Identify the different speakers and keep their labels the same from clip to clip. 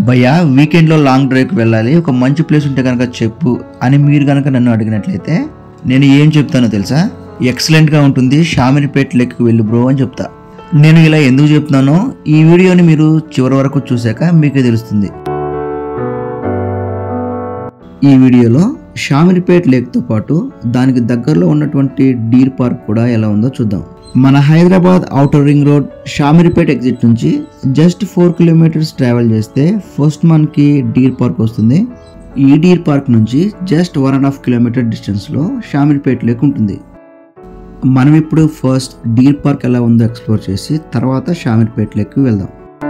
Speaker 1: భయ్యా వీకెండ్లో లాంగ్ డ్రైవ్కి వెళ్ళాలి ఒక మంచి ప్లేస్ ఉంటే కనుక చెప్పు అని మీరు కనుక నన్ను అడిగినట్లయితే నేను ఏం చెప్తానో తెలుసా ఎక్సలెంట్గా ఉంటుంది షామిరిపేట్ లెక్కి వెళ్ళు బ్రో అని చెప్తా నేను ఇలా ఎందుకు చెప్తున్నానో ఈ వీడియోని మీరు చివరి వరకు చూశాక మీకే తెలుస్తుంది ఈ వీడియోలో షామిరిపేట్ లేక్తో పాటు దానికి దగ్గరలో ఉన్నటువంటి డీర్ పార్క్ కూడా ఎలా ఉందో చూద్దాం మన Hyderabad outer ring road Shamirpet exit నుంచి జస్ట్ ఫోర్ కిలోమీటర్స్ ట్రావెల్ చేస్తే ఫస్ట్ మనకి డీర్ పార్క్ వస్తుంది ఈ డీర్ పార్క్ నుంచి just one and half kilometer డిస్టెన్స్లో షామిరిపేట్ లేక్ ఉంటుంది మనం ఇప్పుడు ఫస్ట్ డీర్ పార్క్ ఎలా ఉందో ఎక్స్ప్లోర్ చేసి తర్వాత షామిర్పేట్ లేక్కి వెళ్దాం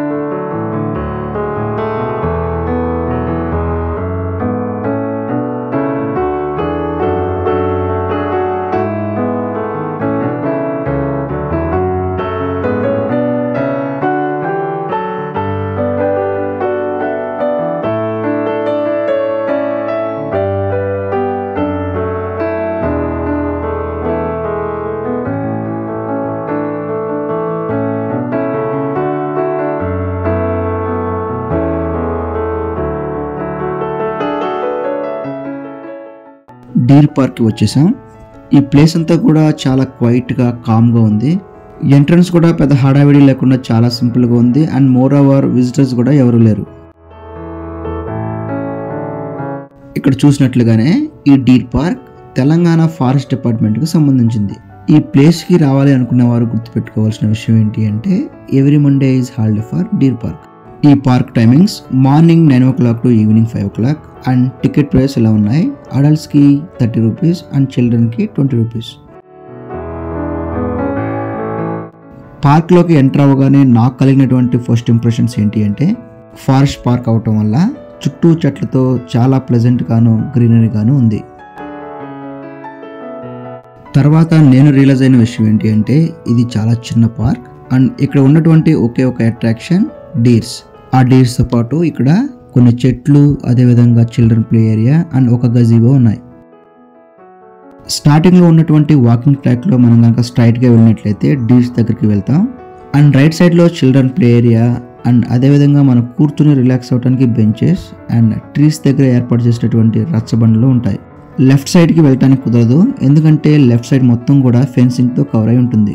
Speaker 1: డీర్ పార్క్కి వచ్చేసాం ఈ ప్లేస్ అంతా కూడా చాలా క్వైట్గా కామ్గా ఉంది ఎంట్రన్స్ కూడా పెద్ద హడావిడి లేకుండా చాలా సింపుల్గా ఉంది అండ్ మోర్ ఓవర్ విజిటర్స్ కూడా ఎవరు లేరు ఇక్కడ చూసినట్లుగానే ఈ డీర్ పార్క్ తెలంగాణ ఫారెస్ట్ డిపార్ట్మెంట్కి సంబంధించింది ఈ ప్లేస్కి రావాలి అనుకున్న వారు గుర్తుపెట్టుకోవాల్సిన విషయం ఏంటి అంటే every Monday is holiday for deer park ఈ park timings morning nine o'clock to evening five o'clock and ticket price ఎలా ఉన్నాయి అడల్ట్స్కి థర్టీ రూపీస్ అండ్ చిల్డ్రన్కి ట్వంటీ రూపీస్ పార్క్లోకి ఎంటర్ అవ్వగానే నాకు కలిగినటువంటి ఫస్ట్ ఇంప్రెషన్స్ ఏంటి అంటే ఫారెస్ట్ పార్క్ అవటం వల్ల చుట్టూ చెట్లతో చాలా ప్లెజెంట్గాను గ్రీనరీగాను ఉంది తర్వాత నేను రియలైజ్ అయిన విషయం ఏంటి అంటే ఇది చాలా చిన్న పార్క్ అండ్ ఇక్కడ ఉన్నటువంటి ఒకే ఒక అట్రాక్షన్ డీర్స్ ఆ డీర్స్తో పాటు ఇక్కడ కొన్ని చెట్లు అదేవిధంగా చిల్డ్రన్ ప్లే ఏరియా అండ్ ఒక గజీబో ఉన్నాయి స్టార్టింగ్లో ఉన్నటువంటి వాకింగ్ ట్రాక్లో మనం కనుక స్ట్రైట్గా వెళ్ళినట్లయితే డీర్స్ దగ్గరికి వెళ్తాం అండ్ రైట్ సైడ్లో చిల్డ్రన్ ప్లే ఏరియా అండ్ అదేవిధంగా మనం కూర్చుని రిలాక్స్ అవడానికి బెంచెస్ అండ్ ట్రీస్ దగ్గర ఏర్పాటు చేసినటువంటి రచ్చబండలు ఉంటాయి లెఫ్ట్ సైడ్కి వెళ్ళటానికి కుదరదు ఎందుకంటే లెఫ్ట్ సైడ్ మొత్తం కూడా ఫెన్సింగ్తో కవర్ అయి ఉంటుంది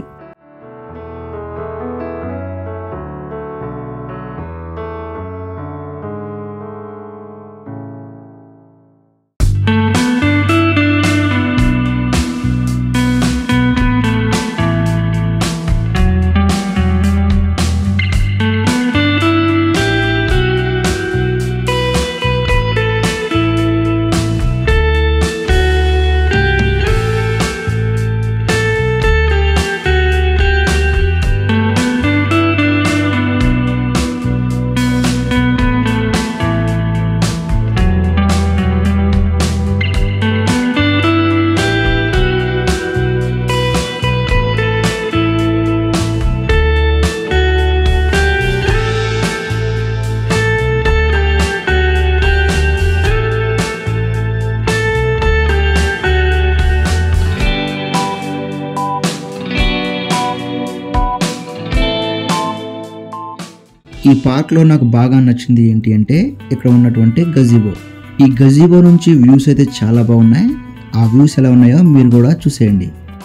Speaker 1: ఈ పార్క్లో నాకు బాగా నచ్చింది ఏంటి అంటే ఇక్కడ ఉన్నటువంటి గజీబో ఈ గజీబో నుంచి వ్యూస్ అయితే చాలా బాగున్నాయి ఆ వ్యూస్ ఎలా ఉన్నాయో మీరు కూడా చూసేయండి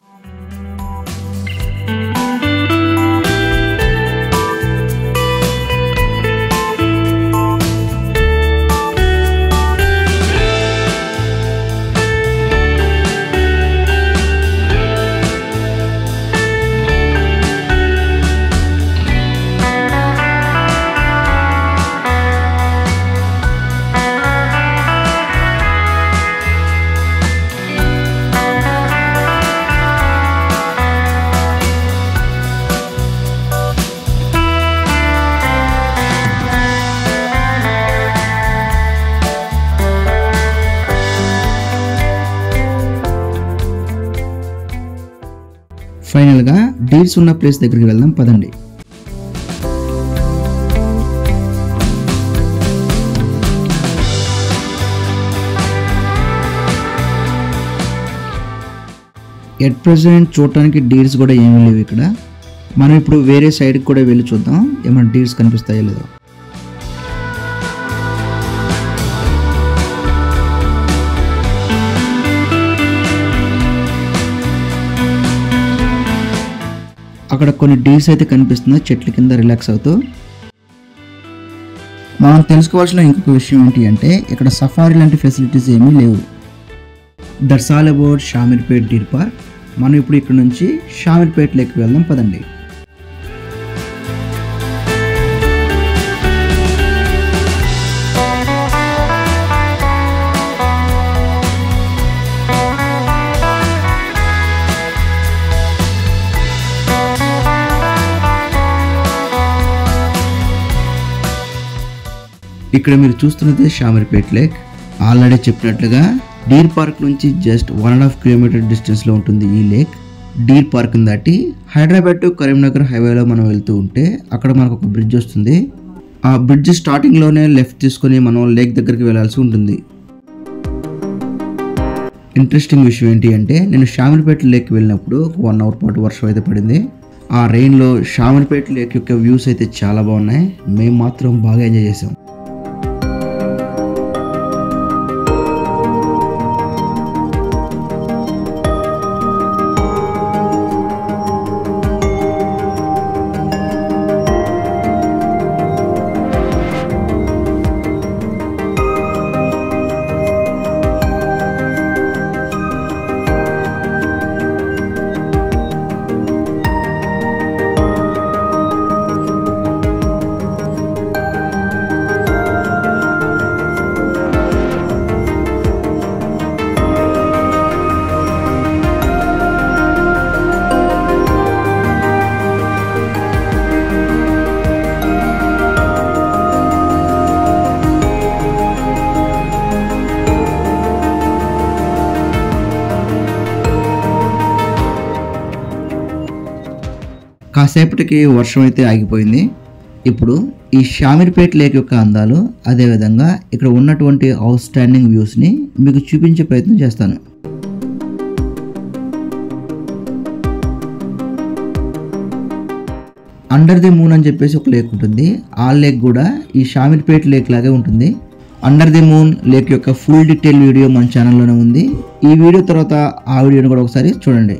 Speaker 1: ఫైనల్గా డీల్స్ ఉన్న ప్లేస్ దగ్గరికి వెళ్దాం పదండి ఎట్ ప్రజెంట్ చూడటానికి డీల్స్ కూడా ఏమీ లేవు ఇక్కడ మనం ఇప్పుడు వేరే సైడ్కి కూడా వెళ్ళి చూద్దాం ఏమైనా డీల్స్ కనిపిస్తాయో లేదో అక్కడ కొన్ని డీర్స్ అయితే కనిపిస్తున్నాయి చెట్ల కింద రిలాక్స్ అవుతూ మనం తెలుసుకోవాల్సిన ఇంకొక విషయం ఏంటి అంటే ఇక్కడ సఫారీ లాంటి ఫెసిలిటీస్ ఏమీ లేవు that's all about Shamirpet deer park మనం ఇప్పుడు ఇక్కడ నుంచి షామీర్పేట్ లేక్ వెళ్దాం పదండి ఇక్కడ మీరు చూస్తున్నది షామీర్పేట్ లేక్ ఆల్రెడీ చెప్పినట్లుగా డీర్ పార్క్ నుంచి just one and half kilometer డిస్టెన్స్లో ఉంటుంది ఈ లేక్ డీర్ పార్క్ దాటి హైదరాబాద్ టు కరీంనగర్ హైవేలో మనం వెళ్తూ ఉంటే అక్కడ మనకు ఒక బ్రిడ్జ్ వస్తుంది ఆ బ్రిడ్జ్ స్టార్టింగ్లోనే లెఫ్ట్ తీసుకొని మనం లేక్ దగ్గరికి వెళ్ళాల్సి ఉంటుంది ఇంట్రెస్టింగ్ విషయం ఏంటి అంటే నేను షామీర్పేట లేక్ వెళ్ళినప్పుడు ఒక వన్ అవర్ పాటు వర్షం అయితే పడింది ఆ రెయిన్లో షామీర్పేట లేక్ యొక్క వ్యూస్ అయితే చాలా బాగున్నాయి మేము మాత్రం బాగా ఎంజాయ్ చేసాం కాసేపటికి వర్షం అయితే ఆగిపోయింది ఇప్పుడు ఈ షామీర్పేట్ లేక్ యొక్క అందాలు అదేవిధంగా ఇక్కడ ఉన్నటువంటి అవుట్ స్టాండింగ్ వ్యూస్ని మీకు చూపించే ప్రయత్నం చేస్తాను అండర్ ది మూన్ అని చెప్పేసి ఒక లేక్ ఉంటుంది ఆ లేక్ కూడా ఈ షామీర్పేట్ లేక్ లాగే ఉంటుంది అండర్ ది మూన్ లేక్ యొక్క ఫుల్ డీటెయిల్ వీడియో మన ఛానల్లోనే ఉంది ఈ వీడియో తర్వాత ఆ వీడియోని కూడా ఒకసారి చూడండి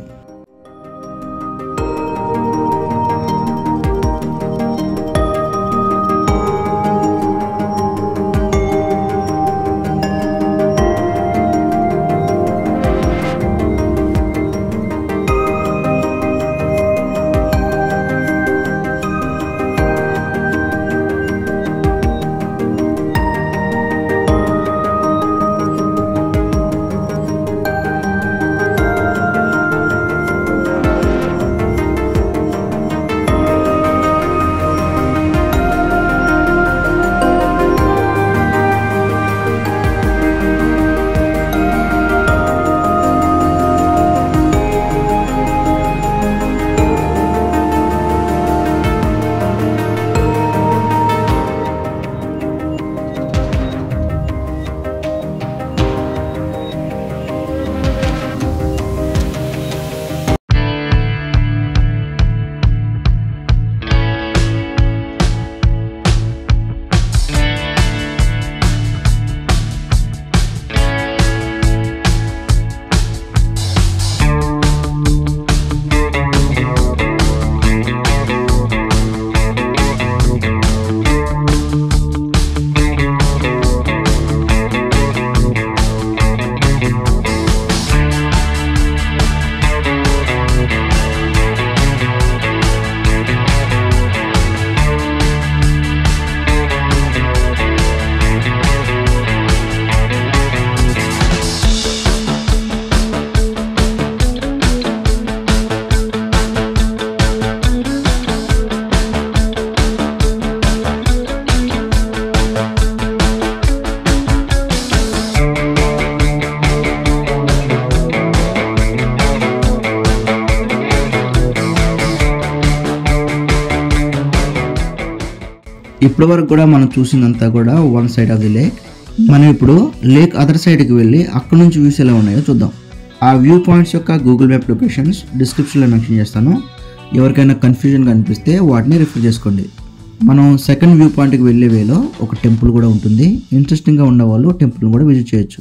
Speaker 1: ఇప్పటి వరకు కూడా మనం చూసిందంతా కూడా one side of the lake మనం ఇప్పుడు లేక్ అదర్ సైడ్కి వెళ్ళి అక్కడ నుంచి వ్యూస్ ఎలా ఉన్నాయో చూద్దాం ఆ వ్యూ పాయింట్స్ యొక్క గూగుల్ మ్యాప్ లొకేషన్స్ డిస్క్రిప్షన్లో మెన్షన్ చేస్తాను ఎవరికైనా కన్ఫ్యూజన్ కనిపిస్తే వాటిని రిఫర్ చేసుకోండి మనం సెకండ్ వ్యూ పాయింట్కి వెళ్ళే వేలో ఒక టెంపుల్ కూడా ఉంటుంది ఇంట్రెస్టింగ్గా ఉన్న వాళ్ళు టెంపుల్ని కూడా విజిట్ చేయొచ్చు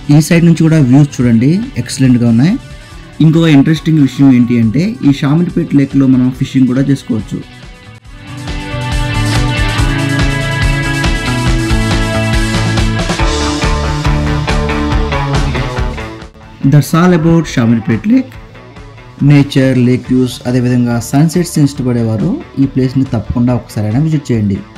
Speaker 1: ఈ సైడ్ నుంచి కూడా వ్యూస్ చూడండి ఎక్సలెంట్గా ఉన్నాయి ఇంకొక ఇంట్రెస్టింగ్ విషయం ఏంటి అంటే ఈ షామిలిపేట్ లేక్లో మనం ఫిషింగ్ కూడా చేసుకోవచ్చు that's all about Shamirpet lake nature lake views అదేవిధంగా సన్సెట్స్ ఇష్టపడేవారు ఈ ప్లేస్ని తప్పకుండా ఒకసారైనా విజిట్ చేయండి